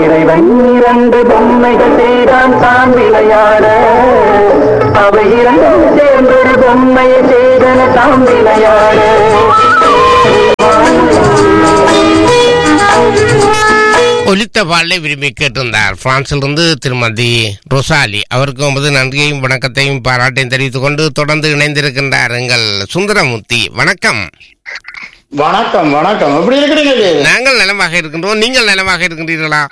இறைவன் இரண்டு பொம்மைகள் செய்தான் தான் விளையாட அவை இரண்டும் சேர்ந்தொரு பொம்மையை செய்தன தாம் விளையாட ஒலித்த பாடலை விரும்பி கேட்டிருந்தார் பிரான்சிலிருந்து திருமதி ரொசாலி அவருக்கு வந்து நன்றியையும் வணக்கத்தையும் பாராட்டையும் தெரிவித்துக் கொண்டு தொடர்ந்து இணைந்திருக்கின்றார் எங்கள் சுந்தரமூர்த்தி வணக்கம் வணக்கம் வணக்கம் எப்படி இருக்கிறீங்க இது? நாங்கள் நலமாக இருக்கின்றோம் நீங்கள் நலமாக இருக்கின்றீர்களா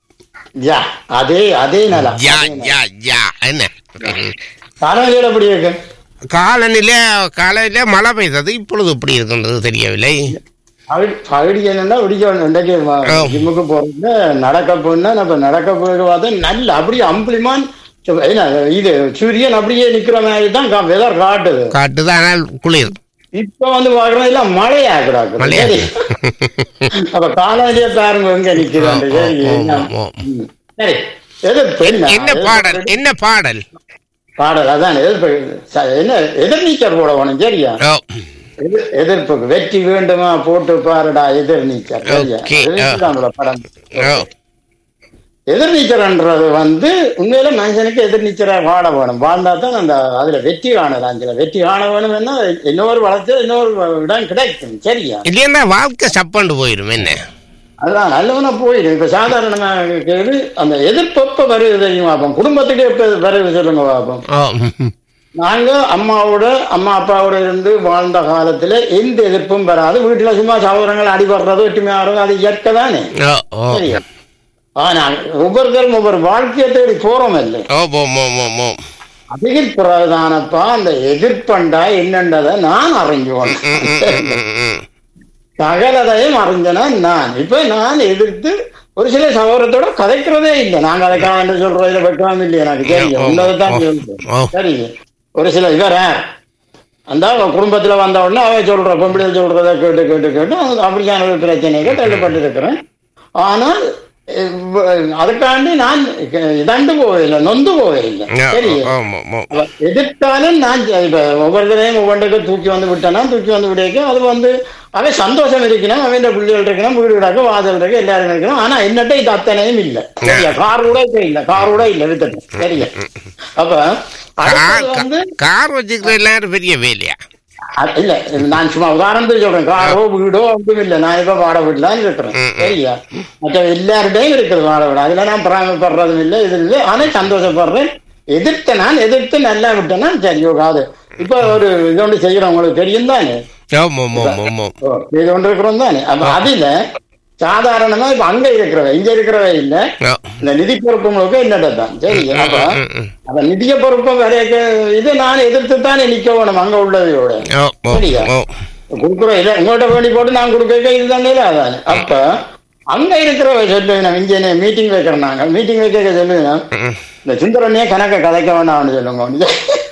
யா அதே அதே நலம் யா யா யா என்ன காலநிலை எப்படி இருக்கு காலநிலை காலையில மழை பெய்தது இப்பொழுது எப்படி இருக்கின்றது தெரியவில்லை பகுதி- பகுதி என்னன்னா பிடிக்க இன்றைக்கு வ- ஆ. ஜிம்முக்கு போறது நடக்க போனா நம்ம நடக்க போயிட்டு பார்த்தா நல்ல அப்படியே அம்புலிமான் சு- என்ன இது சூரியன் அப்படியே நிக்கிற மாதிரி தான் வெதர் காட்டுது காட்டுது ஆனால் குளிர் இப்ப வந்து பாக்குறோம் இல்ல மழையா கிடாக்கு மழையா? சரி. அப்ப காலநிலையை பாருங்க எங்க நிக்கிறோம் ஓ, சரி ஓ, என்ன? ஓ. ம். சரி எது பெண்ணா? என்ன எது பாடல் என்ன பாடல் பாடல் அதான் எதிர்ப்பு ச- என்ன எதிர்நீச்சல் போட வேணும் சரியா ஓ எதிர்- எதிர்ப்புக்கு வெற்றி வேண்டுமா போட்டு பாருடா எதிர்நீச்சல் சரியா? Okay, எதிர்நீச்சல் படம் ஓ எதிர்நீச்சல்ன்றது வந்து உண்மையில மனுஷனுக்கு எதிர்நீச்சலா வாழ வேணும் வாழ்ந்தா தான் அந்த அதுல வெற்றி காணலாம் சில வெற்றி காண வேணும்னா இன்னொரு வளர்ச்சி இன்னொரு இடம் கிடைக்கும் சரியா இல்லையா வாழ்க்கை சப்பண்டு போயிடும் என்ன அதான் நல்லவனா போயிடும் இப்ப சாதாரணமா இருக்கிறது அந்த எதிர்ப்பு எப்ப வருது தெரியும் பார்ப்போம் குடும்பத்துக்கு எப்ப வருது சொல்லுங்க பார்ப்போம் ஓ ம், நாங்க அம்மாவோட அம்மா அப்பாவோட இருந்து வாழ்ந்த காலத்துல எந்த எதிர்ப்பும் வராது வீட்டுல சும்மா சகோதரங்கள் அடிபடுறது ஒற்றுமையாகிறது அது இயற்கை தானே ஓ ஓ சரியா ஆனா ஒவ்வொருத்தரும் ஒவ்வொரு வாழ்க்கையை தேடி போறோம் இல்லை ஓ மோ மோ மோ மோ அதுக்கு பிரதானப்பா அந்த எதிர்ப்பண்டா என்னன்றதை நான் அறிஞ்சுவோம் ம், ம், ம், ம், ம். சகலதையும் அறிஞ்சனா நான் இப்ப நான் எதிர்த்து ஒரு சில சகோதரத்தோட கதைக்கிறதே இல்லை நான் கதைக்கலாம் என்று சொல்றதுல வெட்கம் இல்லை எனக்கு தெரியும் ஓ, உள்ளதான் ஓ, சொல்றேன் ஓ. சரி ஒரு சில இவர அந்த குடும்பத்துல வந்த உடனே அவ சொல்ற பொம்பளை சொல்றதை கேட்டு கேட்டு கேட்டு அது அப்படியான ஒரு பிரச்சனைகள் தள்ளப்பட்டு இருக்கிறேன் ஆனால் இவ்வ- அதுக்காண்டி நான் இதண்டு போவதில்லை நொந்து போவதில்லை ஓ, சரி ஓ, மோ, மோ. அவ எதிர்த்தாலும் நான் ஜெ- இப்ப ஒவ்வொருத்தரையும் ஒவ்வொன்றுக்கு தூக்கி வந்து விட்டேன்னா தூக்கி வந்து விடைக்க அது வந்து அவன் சந்தோஷம் இருக்கணும் அவன் பிள்ளைகள் இருக்கணும் வீடு வீடாக்க வாசல் இருக்கு எல்லாரும் இருக்கணும் ஆனா என்னட்ட இது அத்தனையும் இல்ல சரியா கார் கூட இப்ப இல்ல கார் கூட இல்ல வித்துட்டு சரியா அப்ப அடுத்தது கார் வந்து கார் வச்சுக்கிற எல்லாரும் பெரிய வேலையா அது இல்ல நான் சும்மா உதாரணத்துக்கு சொல்றேன் காரோ வீடோ ஒன்றும் இல்ல நான் இப்ப வாட வீட்டுல தான் இருக்கிறேன் ம், ம். சரியா மற்ற எல்லாருடையும் இருக்குது வாட வீடு அதுல நான் பிராமப்படுறதும் இல்லை இது இல்லை ஆனா சந்தோஷப்படுறேன் எதிர்த்த நான் எதிர்த்து நல்லா விட்டேன்னா சரி அது இப்ப ஒரு இது ஒன்று செய்யறோம் உங்களுக்கு தெரியும் தானே ஓ மோ மோ மோ மோ ஓ, இது ஒன்று இருக்கிறோம் தானே அப்ப அதுல சாதாரணமா இப்ப அங்க இருக்கிறவ இங்க இருக்கிறவ இல்ல ஓ இந்த நிதி பொறுப்பு முழுக்க என்னட்ட தான் சரி அப்ப ம், ம். அந்த நிதிய பொறுப்பை வரைய இது நான் எதிர்த்து தானே நிக்க வேணும் அங்க உள்ளதையோட ஓ ஓ சரியா? ஓ கொடுக்குறோம் இல்ல உங்கள்கிட்ட வேண்டி போட்டு நான் கொடுக்க இதுதானே அதானே அப்ப அங்க இருக்கிற சொல்லுவேன் நான் இங்கே மீட்டிங் வைக்கிறோம் நாங்க மீட்டிங் வைக்க சொல்லுவேன் ம். இந்த சுந்தரனையே கணக்க கதைக்க வேண்டாம்னு சொல்லுங்க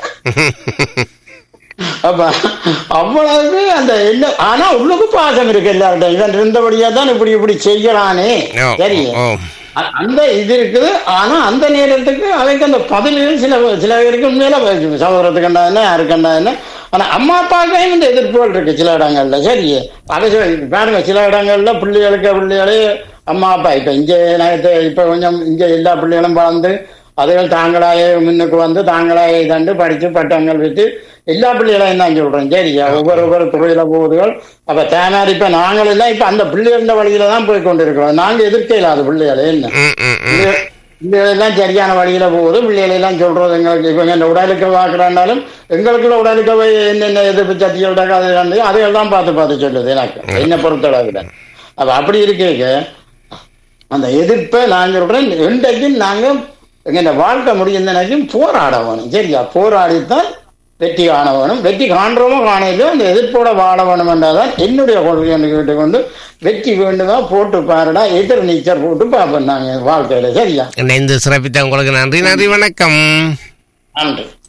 அப்ப அவ்வளவு அந்த என்ன ஆனா உள்ளுக்கு பாசம் இருக்கு எல்லார்ட்ட இவன் இருந்தபடியா தான் இப்படி இப்படி செய்யலானே ஓ சரி ஓ அ- அந்த இது இருக்குது ஆனா அந்த நேரத்துக்கு அவைக்கு அந்த பதில்கள் சில சில பேருக்கு உண்மையில சகோதரத்துக்கு கண்டா என்ன யாருக்கு கண்டா என்ன ஆனா அம்மா அப்பாவுக்கும் இந்த எதிர்ப்புகள் இருக்கு சில இடங்கள்ல சரி அதை சொல்~ பாருங்க சில இடங்கள்ல பிள்ளைகளுக்கு பிள்ளைகளே அம்மா அப்பா இப்ப இங்க நேரத்து இப்ப கொஞ்சம் இங்க எல்லா பிள்ளைகளும் வளர்ந்து அதுகள் தாங்களாயே முன்னுக்கு வந்து தாங்களாயே தண்டு படிச்சு பட்டங்கள் வச்சு எல்லா பிள்ளைகளையும் தான் சொல்றேன் சரியா ஒவ்வொரு ஒவ்வொரு துறையில போகுதுகள் அப்ப தேனார் இப்ப நாங்கள் எல்லாம் இப்ப அந்த பிள்ளைகள வழியில தான் போய் கொண்டிருக்கிறோம் நாங்க எதிர்க்க இல்லாத பிள்ளைகளை என்ன ம் ம் ம் பிள்ளை- பிள்ளைகள் எல்லாம் சரியான வழியில போகுது பிள்ளைகளை எல்லாம் சொல்றது எங்களுக்கு இப்ப இந்த உடலுக்கு வாக்குறாண்டாலும் எங்களுக்குள்ள உடலுக்கு போய் என்னென்ன எதிர்ப்பு சக்திகள் அது வந்து அதையெல்லாம் பார்த்து பார்த்து சொல்லுது எனக்கு என்ன பொறுத்தளவுல அப்ப அப்படி இருக்கேங்க அந்த எதிர்ப்பை நான் சொல்றேன் இன்றைக்கும் நாங்க எங்க இந்த வாழ்க்கை முடிஞ்சதுனாக்கும் போராட வேணும் சரியா போராடித்தான் வெற்றி காண வேணும் வெற்றி காண்றோமோ காணையிலோ அந்த எதிர்ப்போட வாழ வேணும் என்றாதான் என்னுடைய கொள்கை என்று கேட்டுக்கொண்டு வெற்றி வேண்டுமா போட்டு பாருடா எதிர் நீச்சல் போட்டு பார்ப்போம் நாங்க வாழ்க்கையில சரியா இணைந்து சிறப்பித்த உங்களுக்கு நன்றி நன்றி வணக்கம் நன்றி